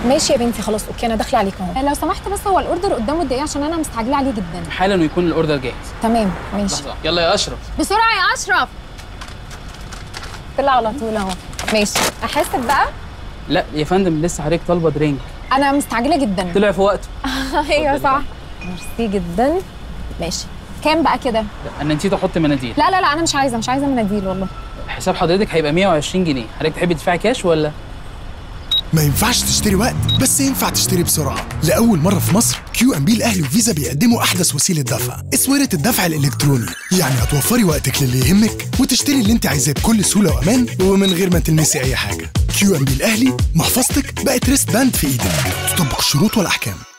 ماشي يا بنتي خلاص اوكي انا داخله عليك اهو لو سمحت بس هو الاوردر قدامه دقيقه عشان انا مستعجله عليه جدا حالا ويكون الاوردر جاهز تمام ماشي لحظه يلا يا اشرف بسرعه يا اشرف طلع على طول اهو ماشي احاسب بقى لا يا فندم لسه حضرتك طالبه درينك انا مستعجله جدا طلع في وقته ايوه صح ميرسي جدا ماشي كام بقى كده لا، انا نسيت احط مناديل لا لا لا انا مش عايزه مش عايزه مناديل والله حساب حضرتك هيبقى 120 جنيه حضرتك تحبي تدفعي كاش ولا ما ينفعش تشتري وقت بس ينفع تشتري بسرعة لأول مرة في مصر كيو ام بي الأهلي وفيزا بيقدموا أحدث وسيلة دفع اسورة الدفع الإلكتروني يعني هتوفري وقتك للي يهمك وتشتري اللي انت عايزاه بكل سهولة وأمان ومن غير ما تلمسي أي حاجة كيو ام بي الأهلي محفظتك بقت ريست باند في إيدك تطبق الشروط والأحكام